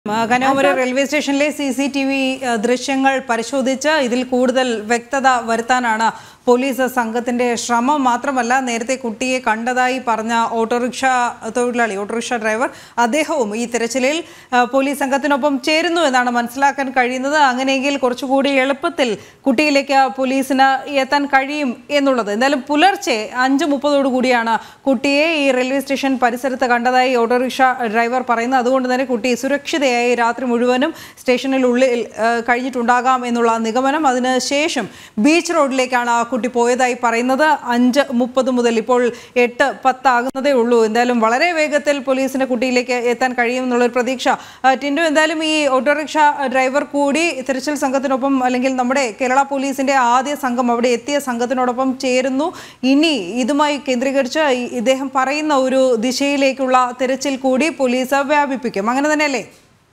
ആ, കന്യാകുമാരി റെയിൽവേ സ്റ്റേഷനിലെ C C T V ദൃശ്യങ്ങൾ പരിശോധിച്ച് ഇതിൽ കൂടുതൽ വ്യക്തത വരുത്താനാണ് പോലീസ് സംഘത്തിന്റെ ശ്രമം മാത്രമല്ല നേരത്തെ കുട്ടിയെ കണ്ടതായി പറഞ്ഞ ഓട്ടോറിക്ഷ തൊഴിലാളി ഓട്ടോറിക്ഷ ഡ്രൈവർ അദ്ദേഹവും ഈ തിരച്ചിലിൽ ആ, പോലീസ് സംഘത്തിനൊപ്പം ചേരുന്നു എന്നാണ് മനസ്സിലാക്കാൻ കഴിയുന്നത് അങ്ങനെയെങ്കിൽ കുറച്ചുകൂടി എളുപ്പത്തിൽ കുട്ടിയിലേക്ക് പോലീസിന് എത്താൻ കഴിയും എന്നുള്ളത് എന്തായാലും പുലർച്ചെ അഞ്ച് മുപ്പതോടുകൂടിയാണ് കുട്ടിയെ ഈ റെയിൽവേ സ്റ്റേഷൻ പരിസരത്ത് കണ്ടതായി ഓട്ടോറിക്ഷ ഡ്രൈവർ പറയുന്നത് അതുകൊണ്ട് തന്നെ കുട്ടി സുരക്ഷിതയായി രാത്രി മുഴുവനും സ്റ്റേഷനിലുള്ളിൽ ആ, കഴിഞ്ഞിട്ടുണ്ടാകാം എന്നുള്ള നിഗമനം അതിന് ശേഷം ബീച്ച് റോഡിലേക്കാണ് ആ കുട്ടി പോയതായി പറയുന്നത് അഞ്ച് മുപ്പത് മുതൽ ഇപ്പോൾ എട്ട് പത്താകുന്നതേ ഉള്ളൂ എന്തായാലും വളരെ വേഗത്തിൽ പോലീസിന്റെ കുട്ടിയിലേക്ക് എത്താൻ കഴിയും എന്നുള്ളൊരു പ്രതീക്ഷ ആ, ടിൻഡു എന്തായാലും ഈ ഓട്ടോറിക്ഷ ഡ്രൈവർ കൂടി തിരച്ചിൽ സംഘത്തിനൊപ്പം അല്ലെങ്കിൽ നമ്മുടെ കേരള പോലീസിന്റെ ആദ്യ സംഘം അവിടെ എത്തിയ സംഘത്തിനോടൊപ്പം ചേരുന്നു ഇനി ഇതുമായി കേന്ദ്രീകരിച്ച് ഈ- ഇദ്ദേഹം പറയുന്ന ഒരു ദിശയിലേക്കുള്ള തിരച്ചിൽ കൂടി പോലീസ് വ്യാപിപ്പിക്കും അങ്ങനെ തന്നെയല്ലേ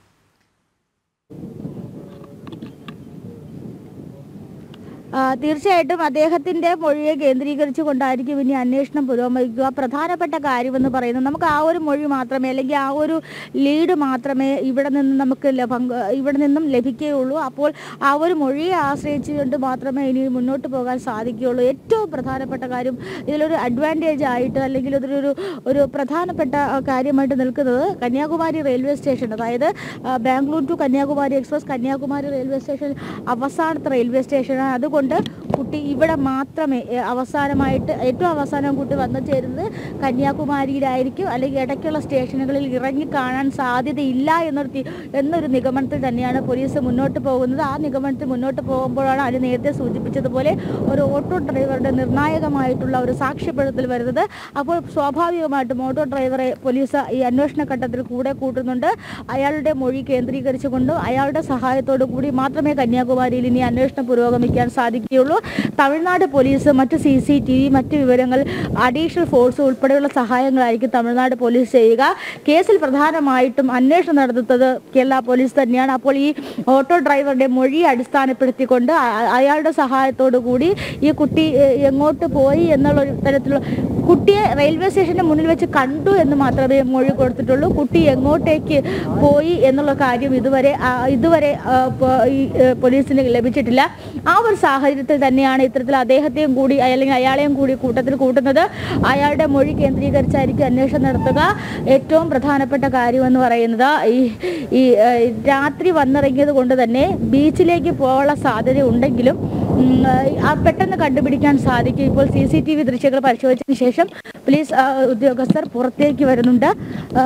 ആ, തീർച്ചയായിട്ടും അദ്ദേഹത്തിന്റെ മൊഴിയെ കേന്ദ്രീകരിച്ചു കൊണ്ടായിരിക്കും ഇനി അന്വേഷണം പുരോഗമിക്കുക പ്രധാനപ്പെട്ട കാര്യമെന്ന് പറയുന്നത് നമുക്ക് ആ ഒരു മൊഴി മാത്രമേ അല്ലെങ്കിൽ ആ ഒരു ലീഡ് മാത്രമേ ഇവിടെ നിന്ന് നമുക്ക് ലഭ- ഇവിടെ നിന്നും ലഭിക്കുകയുള്ളൂ അപ്പോൾ ആ ഒരു മൊഴിയെ ആശ്രയിച്ചുകൊണ്ട് മാത്രമേ ഇനി മുന്നോട്ട് പോകാൻ സാധിക്കുകയുള്ളൂ ഏറ്റവും പ്രധാനപ്പെട്ട കാര്യം ഇതിലൊരു അഡ്വാൻറ്റേജ് ആയിട്ട് അല്ലെങ്കിൽ ഇതൊരു ഒരു പ്രധാനപ്പെട്ട ആ, കാര്യമായിട്ട് നിൽക്കുന്നത് കന്യാകുമാരി റെയിൽവേ സ്റ്റേഷൻ അതായത് ആ, Bangalore to Kanyakumari express Kanyakumari railway station അവസാനത്തെ റെയിൽവേ സ്റ്റേഷനാണ് അതുകൊണ്ട് കുട്ടി ഇവിടെ മാത്രമേ ഏ, അവസാനമായിട്ട് ഏറ്റവും അവസാനം കുട്ടി വന്നു ചേരുന്നത് കന്യാകുമാരിയിലായിരിക്കും അല്ലെങ്കിൽ ഇടയ്ക്കുള്ള സ്റ്റേഷനുകളിൽ ഇറങ്ങി കാണാൻ സാധ്യതയില്ല എന്നൊരു തി- എന്നൊരു നിഗമനത്തിൽ തന്നെയാണ് പോലീസ് മുന്നോട്ട് പോകുന്നത് ആ നിഗമനത്തിൽ മുന്നോട്ട് പോകുമ്പോഴാണ് അതിന് നേരത്തെ സൂചിപ്പിച്ചതുപോലെ ഒരു ഓട്ടോ ഡ്രൈവറുടെ നിർണായകമായിട്ടുള്ള ഒരു സാക്ഷ്യപ്പെടുത്തൽ വരുന്നത് അപ്പോൾ സ്വാഭാവികമായിട്ടും ഓട്ടോ ഡ്രൈവറെ പോലീസ് ഈ അന്വേഷണ ഘട്ടത്തിൽ കൂടെ കൂട്ടുന്നുണ്ട് അയാളുടെ മൊഴി കേന്ദ്രീകരിച്ചുകൊണ്ടും അയാളുടെ സഹായത്തോടു കൂടി മാത്രമേ കന്യാകുമാരിയിൽ ഇനി അന്വേഷണം പുരോഗമിക്കാൻ സാധിക്കുകയുള്ളൂ തമിഴ്നാട് പോലീസ് മറ്റ് സി സി ടി വി മറ്റ് വിവരങ്ങൾ അഡീഷണൽ ഫോഴ്സ് ഉൾപ്പെടെയുള്ള സഹായങ്ങളായിരിക്കും തമിഴ്നാട് പോലീസ് ചെയ്യുക കേസിൽ പ്രധാനമായിട്ടും അന്വേഷണം നടത്തുന്നത് കേരള പോലീസ് തന്നെയാണ് അപ്പോൾ ഈ ഓട്ടോ ഡ്രൈവറുടെ മൊഴി അടിസ്ഥാനപ്പെടുത്തിക്കൊണ്ട് അ- അയാളുടെ സഹായത്തോടു കൂടി ഈ കുട്ടി എ, എങ്ങോട്ട് പോയി എന്നുള്ള ഒരു തരത്തിലുള്ള കുട്ടിയെ റെയിൽവേ സ്റ്റേഷന്റെ മുന്നിൽ വെച്ച് കണ്ടു എന്ന് മാത്രമേ മൊഴി കൊടുത്തിട്ടുള്ളൂ കുട്ടി എങ്ങോട്ടേക്ക് പോയി എന്നുള്ള കാര്യം ഇതുവരെ ആ, ഇതുവരെ ആ, പോ- ഈ, ഏ, പോലീസിന് ലഭിച്ചിട്ടില്ല ആ ഒരു സാഹചര്യത്തിൽ തന്നെയാണ് ഇത്തരത്തിൽ അദ്ദേഹത്തെയും കൂടി അല്ലെങ്കിൽ അയാളെയും കൂടി കൂട്ടത്തിൽ കൂട്ടുന്നത് അയാളുടെ മൊഴി കേന്ദ്രീകരിച്ചായിരിക്കും അന്വേഷണം നടത്തുക ഏറ്റവും പ്രധാനപ്പെട്ട കാര്യമെന്ന് പറയുന്നത് ഈ ഈ ഏ, രാത്രി വന്നിറങ്ങിയത് കൊണ്ട് തന്നെ ബീച്ചിലേക്ക് പോകാനുള്ള സാധ്യത ഉണ്ടെങ്കിലും ഉം, ആ പെട്ടെന്ന് കണ്ടുപിടിക്കാൻ സാധിക്കും ഇപ്പോൾ സി സി ടി വി ദൃശ്യങ്ങൾ പരിശോധിച്ചതിന് ശേഷം പോലീസ് ആ, ഉദ്യോഗസ്ഥർ പുറത്തേക്ക് വരുന്നുണ്ട് ആ,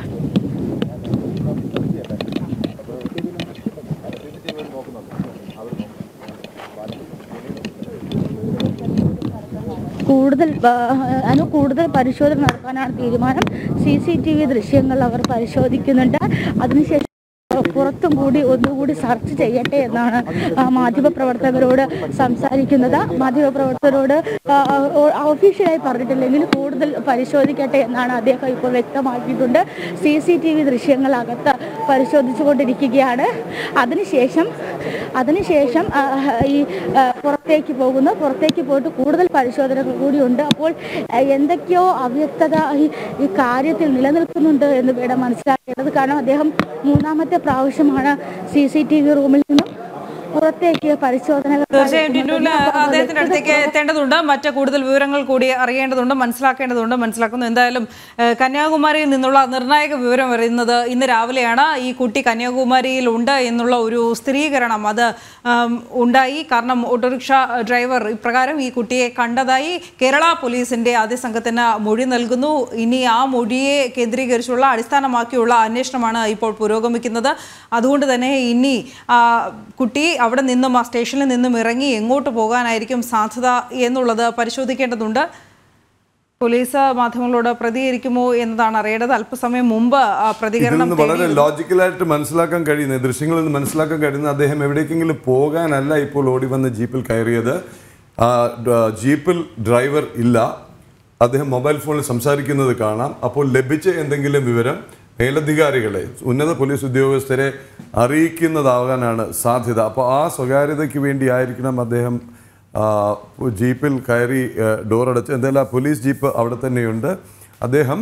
കൂടുതൽ ആ, അനു കൂടുതൽ പരിശോധന നടത്താനാണ് തീരുമാനം സി സി ടി വി ദൃശ്യങ്ങൾ അവർ പരിശോധിക്കുന്നുണ്ട് അതിനുശേഷം പുറത്തും കൂടി ഒന്നുകൂടി സെർച്ച് ചെയ്യട്ടെ എന്നാണ് ആ, മാധ്യമപ്രവർത്തകരോട് സംസാരിക്കുന്നത് മാധ്യമപ്രവർത്തകരോട് ആ, ഓ- ഒഫീഷ്യലായി പറഞ്ഞിട്ടില്ലെങ്കിൽ കൂടുതൽ പരിശോധിക്കട്ടെ എന്നാണ് അദ്ദേഹം ഇപ്പോൾ വ്യക്തമാക്കിയിട്ടുണ്ട് സി സി ടി വി ദൃശ്യങ്ങൾ അകത്ത് പരിശോധിച്ചു കൊണ്ടിരിക്കുകയാണ് അതിനുശേഷം അതിനുശേഷം ആ, ഈ ആ, പുറത്തേക്ക് പോകുന്നു പുറത്തേക്ക് പോയിട്ട് കൂടുതൽ പരിശോധനകൾ കൂടിയുണ്ട് അപ്പോൾ ആ, എന്തൊക്കെയോ അവ്യക്തത ഈ ഈ കാര്യത്തിൽ നിലനിൽക്കുന്നുണ്ട് എന്ന് വേണം മനസ്സിലാക്കേണ്ടത് കാരണം അദ്ദേഹം മൂന്നാമത്തെ പ്രാവശ്യമാണ് സി സി ടി വി റൂമിൽ നിന്നും പുറത്തേക്ക് പരിശോധനകൾ തീർച്ചയായും ടിൻഡുവിന് അദ്ദേഹത്തിന്റെ അടുത്തേക്ക് എത്തേണ്ടതുണ്ട് മറ്റ് കൂടുതൽ വിവരങ്ങൾ കൂടി അറിയേണ്ടതുണ്ട് മനസ്സിലാക്കേണ്ടതുണ്ട് മനസ്സിലാക്കുന്നു എന്തായാലും ഏഹ്, കന്യാകുമാരിയിൽ നിന്നുള്ള നിർണായക വിവരം വരുന്നത് ഇന്ന് രാവിലെയാണ് ഈ കുട്ടി കന്യാകുമാരിയിൽ ഉണ്ട് എന്നുള്ള ഒരു സ്ഥിരീകരണം അത് ആം, ഉണ്ടായി കാരണം ഓട്ടോറിക്ഷ ഡ്രൈവർ ഇപ്രകാരം ഈ കുട്ടിയെ കണ്ടതായി കേരള പോലീസിന്റെ ആദ്യ സംഘത്തിന് മൊഴി നൽകുന്നു ഇനി ആ മൊഴിയെ കേന്ദ്രീകരിച്ചുള്ള അടിസ്ഥാനമാക്കിയുള്ള അന്വേഷണമാണ് ഇപ്പോൾ പുരോഗമിക്കുന്നത് അതുകൊണ്ട് തന്നെ ഇനി ആ, കുട്ടി അവിടെ നിന്നും ആ സ്റ്റേഷനിൽ നിന്നും ഇറങ്ങി എങ്ങോട്ട് പോകാനായിരിക്കും സാധ്യത എന്നുള്ളത് പരിശോധിക്കേണ്ടതുണ്ട് പോലീസ് മാധ്യമങ്ങളോട് പ്രതികരിക്കുമോ എന്നതാണ് അറിയേണ്ടത് അല്പസമയം മുമ്പ് ആ ഇതിൽ പ്രതികരണം നിന്ന് വളരെ ലോജിക്കലായിട്ട് മനസ്സിലാക്കാൻ കഴിയുന്നത് ഈ ദൃശ്യങ്ങളിൽ നിന്ന് മനസ്സിലാക്കാൻ കഴിയുന്നത് അദ്ദേഹം എവിടേക്കെങ്കിലും പോകാനല്ല ഇപ്പോൾ ഓടി വന്ന് ജീപ്പിൽ കയറിയത് ആ, ഡ- ജീപ്പിൽ ഡ്രൈവർ ഇല്ല അദ്ദേഹം മൊബൈൽ ഫോണിൽ സംസാരിക്കുന്നത് കാണാം അപ്പോൾ ലഭിച്ച എന്തെങ്കിലും വിവരം മേലധികാരികളെ ഉന്നത പോലീസ് ഉദ്യോഗസ്ഥരെ അറിയിക്കുന്നതാകാനാണ് സാധ്യത അപ്പോൾ ആ സ്വകാര്യതയ്ക്ക് വേണ്ടി ആയിരിക്കണം അദ്ദേഹം ആ, ജീപ്പിൽ കയറി ഡോർ അടച്ച് എന്തായാലും ആ പോലീസ് ജീപ്പ് അവിടെ തന്നെയുണ്ട് അദ്ദേഹം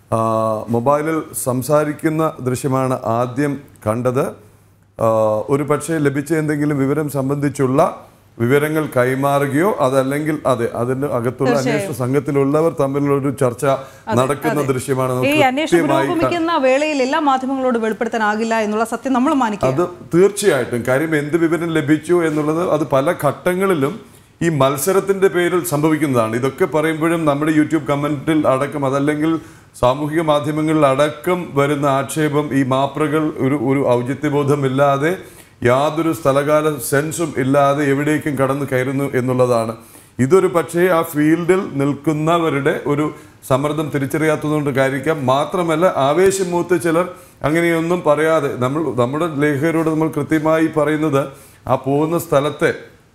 ആ, മൊബൈലിൽ സംസാരിക്കുന്ന ദൃശ്യമാണ് ആദ്യം കണ്ടത് ആ, ഒരു പക്ഷേ ലഭിച്ച എന്തെങ്കിലും വിവരം സംബന്ധിച്ചുള്ള വിവരങ്ങൾ കൈമാറുകയോ അതല്ലെങ്കിൽ അതെ അതിന്റെ അകത്തുള്ള അന്വേഷണ സംഘത്തിലുള്ളവർ തമ്മിലുള്ള ഒരു ചർച്ച നടക്കുന്ന ദൃശ്യമാണ് ഈ നമുക്ക് അന്വേഷണം കൃത്യമായി ക- പുരോഗമിക്കുന്ന വേളയിൽ എല്ലാ മാധ്യമങ്ങളോട് വെളിപ്പെടുത്താനാകില്ല എന്നുള്ള സത്യം നമ്മൾ മാനിക്കുക അത് തീർച്ചയായിട്ടും കാര്യം എന്ത് വിവരം ലഭിച്ചു എന്നുള്ളത് അത് പല ഘട്ടങ്ങളിലും ഈ മത്സരത്തിന്റെ പേരിൽ സംഭവിക്കുന്നതാണ് ഇതൊക്കെ പറയുമ്പോഴും നമ്മുടെ യൂട്യൂബ് കമന്റിൽ അടക്കം അതല്ലെങ്കിൽ സാമൂഹിക മാധ്യമങ്ങളിൽ അടക്കം വരുന്ന ആക്ഷേപം ഈ മാപ്രകൾ ഒരു ഒരു ഔചിത്യബോധമില്ലാതെ യാതൊരു സ്ഥലകാല സെൻസും ഇല്ലാതെ എവിടേക്കും കടന്നു കയറുന്നു എന്നുള്ളതാണ് ഇതൊരു പക്ഷേ ആ ഫീൽഡിൽ നിൽക്കുന്നവരുടെ ഒരു സമ്മർദ്ദം തിരിച്ചറിയാത്തതുകൊണ്ട് കാര്യക്കാം മാത്രമല്ല ആവേശം മൂത്ത് ചിലർ അങ്ങനെയൊന്നും പറയാതെ നമ്മൾ നമ്മുടെ ലേഖകരോട് നമ്മൾ കൃത്യമായി പറയുന്നത് ആ പോകുന്ന സ്ഥലത്തെ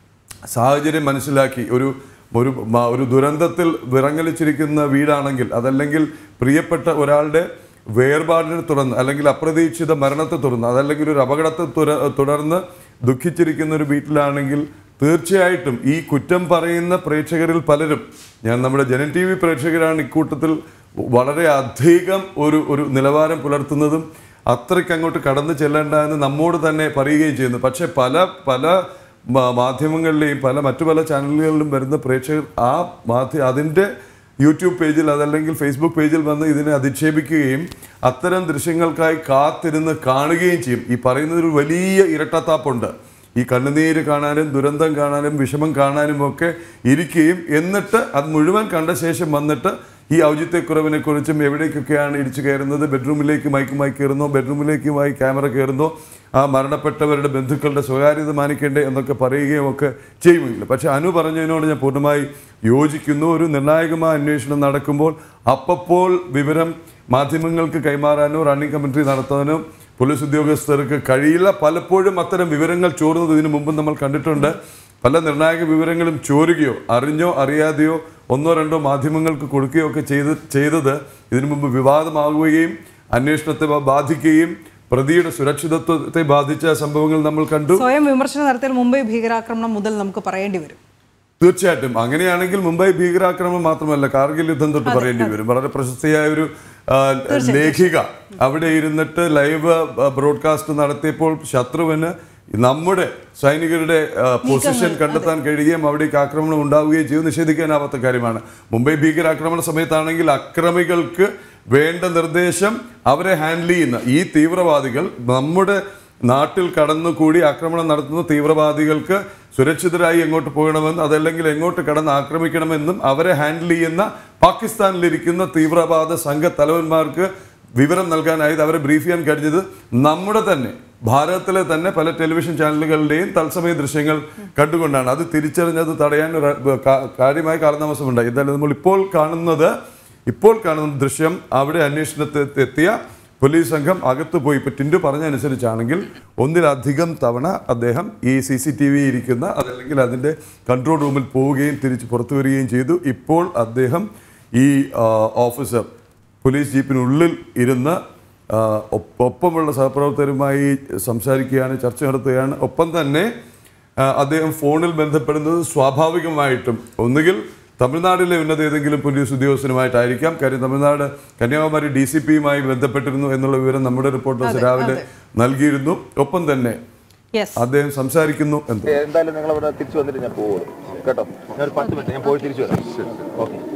സാഹചര്യം മനസ്സിലാക്കി ഒരു ഒരു മ- ഒരു ദുരന്തത്തിൽ വിറങ്ങലിച്ചിരിക്കുന്ന വീടാണെങ്കിൽ അതല്ലെങ്കിൽ പ്രിയപ്പെട്ട ഒരാളുടെ വേർപാടിനെ തുടർന്ന് അല്ലെങ്കിൽ അപ്രതീക്ഷിത മരണത്തെ തുടർന്ന് അതല്ലെങ്കിൽ ഒരു അപകടത്തെ തുര- തുടർന്ന് ദുഃഖിച്ചിരിക്കുന്ന ഒരു വീട്ടിലാണെങ്കിൽ തീർച്ചയായിട്ടും ഈ കുറ്റം പറയുന്ന പ്രേക്ഷകരിൽ പലരും ഞാൻ നമ്മുടെ ജനൻ ടി വി പ്രേക്ഷകരാണ് ഇക്കൂട്ടത്തിൽ വളരെ അധികം ഒരു ഒരു നിലവാരം പുലർത്തുന്നതും അത്രയ്ക്ക് അങ്ങോട്ട് കടന്നു ചെല്ലേണ്ട എന്ന് നമ്മോട് തന്നെ പറയുകയും ചെയ്യുന്നു പക്ഷെ പല പല മാ- മാധ്യമങ്ങളിലെയും പല മറ്റു പല ചാനലുകളിലും വരുന്ന പ്രേക്ഷകർ ആ മാധ്യ അതിൻ്റെ യൂട്യൂബ് പേജിൽ അതല്ലെങ്കിൽ ഫേസ്ബുക്ക് പേജിൽ വന്ന് ഇതിനെ അധിക്ഷേപിക്കുകയും അത്തരം ദൃശ്യങ്ങൾക്കായി കാത്തിരുന്ന് കാണുകയും ചെയ്യും ഈ പറയുന്നതിൽ ഒരു വലിയ ഇരട്ടത്താപ്പുണ്ട് ഈ കണ്ണുനീര് കാണാനും ദുരന്തം കാണാനും വിഷമം കാണാനും ഒക്കെ ഇരിക്കുകയും എന്നിട്ട് അത് മുഴുവൻ കണ്ട ശേഷം വന്നിട്ട് ഈ ഔചിത്യക്കുറവിനെ കുറിച്ചും എവിടേക്കൊക്കെയാണ് ഇടിച്ചു കയറുന്നത് ബെഡ്റൂമിലേക്ക് മൈക്കുമായി കയറുന്നോ ബെഡ്റൂമിലേക്കുമായി ക്യാമറ കയറുന്നോ ആ മരണപ്പെട്ടവരുടെ ബന്ധുക്കളുടെ സ്വകാര്യത മാനിക്കേണ്ടേ എന്നൊക്കെ പറയുകയും ഒക്കെ ചെയ്യുമെങ്കിലും പക്ഷെ അനു പറഞ്ഞതിനോട് ഞാൻ പൂർണ്ണമായി യോജിക്കുന്നു ഒരു നിർണായകമായ അന്വേഷണം നടക്കുമ്പോൾ അപ്പപ്പോൾ വിവരം മാധ്യമങ്ങൾക്ക് കൈമാറാനോ റണ്ണിംഗ് കമൻട്രി നടത്താനോ പോലീസ് ഉദ്യോഗസ്ഥർക്ക് കഴിയില്ല പലപ്പോഴും അത്തരം വിവരങ്ങൾ ചോർന്നത് ഇതിനു മുമ്പ് നമ്മൾ കണ്ടിട്ടുണ്ട് പല നിർണായക വിവരങ്ങളും ചോരുകയോ അറിഞ്ഞോ അറിയാതെയോ ഒന്നോ രണ്ടോ മാധ്യമങ്ങൾക്ക് കൊടുക്കുകയോ ഒക്കെ ചെയ്ത് ചെയ്തത് ഇതിനു മുമ്പ് വിവാദമാകുകയും അന്വേഷണത്തെ ബ- ബാധിക്കുകയും പ്രതിയുടെ സുരക്ഷിതത്വത്തെ ബാധിച്ച സംഭവങ്ങൾ നമ്മൾ കണ്ടു സ്വയം വിമർശനം നടത്തിയാൽ മുംബൈ ഭീകരാക്രമണം മുതൽ നമുക്ക് പറയേണ്ടി വരും തീർച്ചയായിട്ടും അങ്ങനെയാണെങ്കിൽ മുംബൈ ഭീകരാക്രമണം മാത്രമല്ല കാർഗിൽ യുദ്ധം തൊട്ട് പറയേണ്ടി വരും വളരെ പ്രശസ്തിയായ ഒരു ആ, ലേഖിക അവിടെ ഇരുന്നിട്ട് ലൈവ് ബ്രോഡ്കാസ്റ്റ് നടത്തിയപ്പോൾ ശത്രുവിന് നമ്മുടെ സൈനികരുടെ ആ, പൊസിഷൻ കണ്ടെത്താൻ കഴിയുകയും അവിടേക്ക് ആക്രമണം ഉണ്ടാവുകയും ചെയ്തു നിഷേധിക്കാനാവാത്ത കാര്യമാണ് മുംബൈ ഭീകരാക്രമണ സമയത്താണെങ്കിൽ അക്രമികൾക്ക് വേണ്ട നിർദ്ദേശം അവരെ ഹാൻഡിൽ ചെയ്യുന്ന ഈ തീവ്രവാദികൾ നമ്മുടെ നാട്ടിൽ കടന്നുകൂടി ആക്രമണം നടത്തുന്ന തീവ്രവാദികൾക്ക് സുരക്ഷിതരായി എങ്ങോട്ട് പോകണമെന്ന് അതല്ലെങ്കിൽ എങ്ങോട്ട് കടന്ന് ആക്രമിക്കണമെന്നും അവരെ ഹാൻഡിൽ ചെയ്യുന്ന പാകിസ്ഥാനിലിരിക്കുന്ന തീവ്രവാദ സംഘ തലവന്മാർക്ക് വിവരം നൽകാനായത് അവരെ ബ്രീഫ് ചെയ്യാൻ കഴിഞ്ഞത് നമ്മുടെ തന്നെ ഭാരതത്തിലെ തന്നെ പല ടെലിവിഷൻ ചാനലുകളുടെയും തത്സമയ ദൃശ്യങ്ങൾ കണ്ടുകൊണ്ടാണ് അത് തിരിച്ചറിഞ്ഞത് തടയാൻ ഒരു കാ- കാര്യമായ കാലതാമസമുണ്ടായി എന്തായാലും നമ്മൾ ഇപ്പോൾ കാണുന്നത് ഇപ്പോൾ കാണുന്ന ദൃശ്യം അവിടെ അന്വേഷണത്തിൽ എത്തിയ പോലീസ് സംഘം അകത്ത് പോയി ഇപ്പൊ ടിൻഡു പറഞ്ഞ അനുസരിച്ചാണെങ്കിൽ ഒന്നിലധികം തവണ അദ്ദേഹം ഈ സി സി ടി വി ഇരിക്കുന്ന അതല്ലെങ്കിൽ അതിൻ്റെ കൺട്രോൾ റൂമിൽ പോവുകയും തിരിച്ച് പുറത്തു വരികയും ചെയ്തു ഇപ്പോൾ അദ്ദേഹം ഈ ആ, ഓഫീസർ പോലീസ് ജീപ്പിനുള്ളിൽ ഇരുന്ന് ആ, ഒപ്പ- ഒപ്പമുള്ള സഹപ്രവർത്തകരുമായി സംസാരിക്കുകയാണ് ചർച്ച നടത്തുകയാണ് ഒപ്പം തന്നെ ആ, അദ്ദേഹം ഫോണിൽ ബന്ധപ്പെടുന്നത് സ്വാഭാവികമായിട്ടും ഒന്നുകിൽ തമിഴ്നാട്ടിലെ ഉന്നത ഏതെങ്കിലും പോലീസ് ഉദ്യോഗസ്ഥനുമായിട്ടായിരിക്കാം കാര്യം തമിഴ്നാട് കന്യാകുമാരി ഡി സി പിയുമായി ബന്ധപ്പെട്ടിരുന്നു എന്നുള്ള വിവരം നമ്മുടെ റിപ്പോർട്ടേഴ്സ് രാവിലെ നൽകിയിരുന്നു ഒപ്പം തന്നെ യെസ് അദ്ദേഹം സംസാരിക്കുന്നു എന്ന് എന്തായാലും നിങ്ങൾ ഇവിടെ തിരിച്ചു വന്നിട്ട് ഞാൻ പോകുള്ളൂ കേട്ടോ ഞാൻ ഒരു പത്ത് മിനിറ്റ് ഞാൻ പോയി തിരിച്ചു വരാം ഓക്കെ